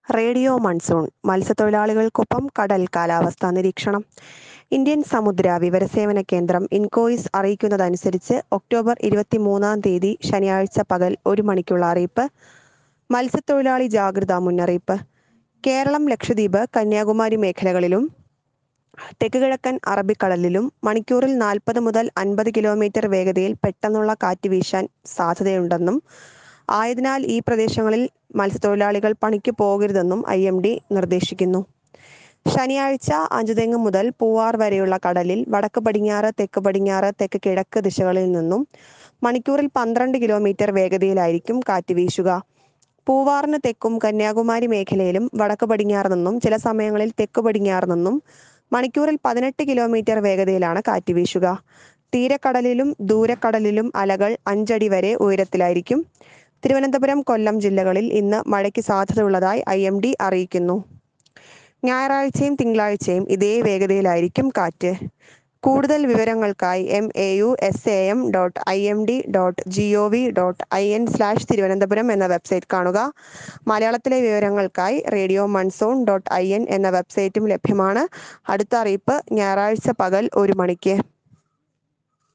radio monsoon മത്സ്യത്തൊഴിലാളികൾക്കൊപ്പം കടൽ കാലാവസ്ഥാ നിരീക്ഷണം ഇന്ത്യൻ സമുദ്ര വിവരസേവന കേന്ദ്രം ഇൻകോയിസ് അറിയിക്കുന്നതനുസരിച്ച് ഒക്ടോബർ ഇരുപത്തിമൂന്നാം തീയതി ശനിയാഴ്ച പകൽ ഒരു മണിക്കുള്ള അറിയിപ്പ് മത്സ്യത്തൊഴിലാളി ജാഗ്രതാ മുന്നറിയിപ്പ് കേരളം ലക്ഷദ്വീപ് കന്യാകുമാരി മേഖലകളിലും തെക്ക് കിഴക്കൻ അറബിക്കടലിലും മണിക്കൂറിൽ നാൽപ്പത് മുതൽ അൻപത് കിലോമീറ്റർ വേഗതയിൽ പെട്ടെന്നുള്ള കാറ്റ് വീശാൻ സാധ്യതയുണ്ടെന്നും ആയതിനാൽ ഈ പ്രദേശങ്ങളിൽ മത്സ്യത്തൊഴിലാളികൾ പണിക്ക് പോകരുതെന്നും ഐ എം ഡി നിർദ്ദേശിക്കുന്നു ശനിയാഴ്ച അഞ്ചുതെങ്ങ് മുതൽ പൂവാർ വരെയുള്ള കടലിൽ വടക്ക് പടിഞ്ഞാറ് തെക്ക് പടിഞ്ഞാറ് തെക്ക് കിഴക്ക് ദിശകളിൽ നിന്നും മണിക്കൂറിൽ പന്ത്രണ്ട് കിലോമീറ്റർ വേഗതയിലായിരിക്കും കാറ്റ് വീശുക പൂവാറിന് തെക്കും കന്യാകുമാരി മേഖലയിലും വടക്ക് പടിഞ്ഞാറ് നിന്നും ചില സമയങ്ങളിൽ തെക്ക് പടിഞ്ഞാറ് നിന്നും മണിക്കൂറിൽ പതിനെട്ട് കിലോമീറ്റർ വേഗതയിലാണ് കാറ്റ് വീശുക തീരക്കടലിലും ദൂരക്കടലിലും അലകൾ അഞ്ചടി വരെ ഉയരത്തിലായിരിക്കും തിരുവനന്തപുരം കൊല്ലം ജില്ലകളിൽ ഇന്ന് മഴയ്ക്ക് സാധ്യതയുള്ളതായി ഐ എം ഡി അറിയിക്കുന്നു ഞായറാഴ്ചയും തിങ്കളാഴ്ചയും ഇതേ വേഗതയിലായിരിക്കും കാറ്റ് കൂടുതൽ വിവരങ്ങൾക്കായി M A U S A M dot I M D dot G O V dot I N slash Thiruvananthapuram എന്ന വെബ്സൈറ്റ് കാണുക മലയാളത്തിലെ വിവരങ്ങൾക്കായി radio monsoon dot I N എന്ന വെബ്സൈറ്റും ലഭ്യമാണ് അടുത്ത അറിയിപ്പ് ഞായറാഴ്ച പകൽ ഒരു മണിക്ക്